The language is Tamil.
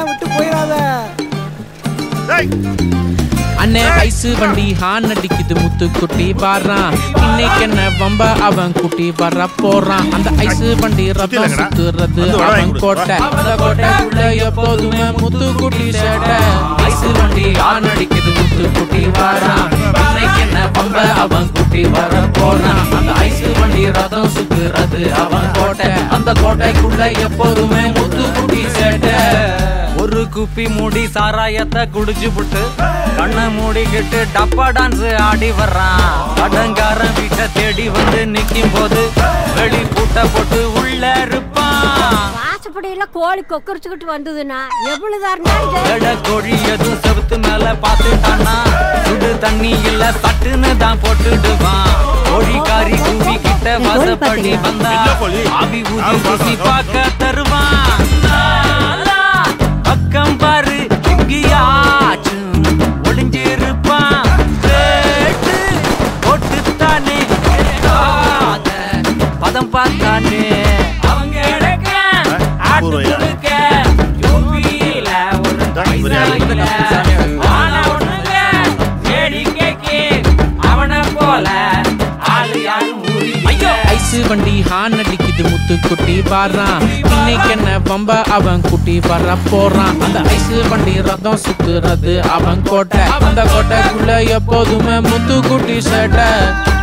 விட்டு போயிடாத அண்ணே ஐசு வண்டி ஹான் அடிக்குது முத்து குட்டி வாரான் இன்னைக்கு என்ன வம்ப அவன் குட்டி வர போறான் அந்த ஐசு வண்டி ரத்தம் சுத்துறது அவன் கோட்டை அந்த கோட்டைக்குள்ள எப்போதுமே முத்து குட்டி சேட்டை ஐசு வண்டி ஹான் அடிக்குது முத்து குட்டி வாரான் இன்னைக்கு என்ன வம்ப அவன் குட்டி வர போறான் அந்த ஐசு வண்டி ரதம் சுத்துறது அவன் கோட்டை அந்த கோட்டைக்குள்ள எப்போதுமே முத்து குட்டி சேட்டை ஒரு குப்பி மூடி சாராயத்தை குடிச்சு புட்டு கண்ணை மூடிக்கிட்டு டப்பா டான்ஸ் ஆடி வர்றான் கடங்காரன் வீட்டை தேடி வந்து நிக்கும் போது வெளி பூட்டை போட்டு உள்ள இருப்பான் வாசப்படியில கோழி கொக்கரிச்சுக்கிட்டு வந்ததுன்னா எவ்வளவு இருந்தாலும் எட கோழி எதுவும் செவுத்து மேல பாத்துட்டானா சுடு தண்ணி இல்ல சட்டுன்னு தான் போட்டுடுவான் கோழிக்காரி கூவி கிட்ட வாசப்படி வந்தா ஆவி ஊதி ருசி பார்க்க தருவான் நாலா பக்கம் பாரு எங்கேயாச்சும் ஒளிஞ்சிருப்பான் ரேட்டு போட்டுத்தானே கேட்காத பதம் பார்த்தானே அவங்க எடுக்க ஆட்டு கொடுக்க யூபியில ஒரு பைசா இல்ல ஆனா ஒண்ணுங்க வேடிக்கைக்கு அவனை போல ஆளு யாரும் ஊரி ஐயோ ஐசு வண்டி ஹான் அடிக்குது முத்து குட்டி வாரான் இன்னைக்கு என்ன வம்ப அவன் குட்டி வர போறான் அந்த ஐசு வண்டி ரதம் சுத்துறது அவன் கோட்டை அந்த கோட்டைக்குள்ள எப்போதுமே முத்து குட்டி சேட்டை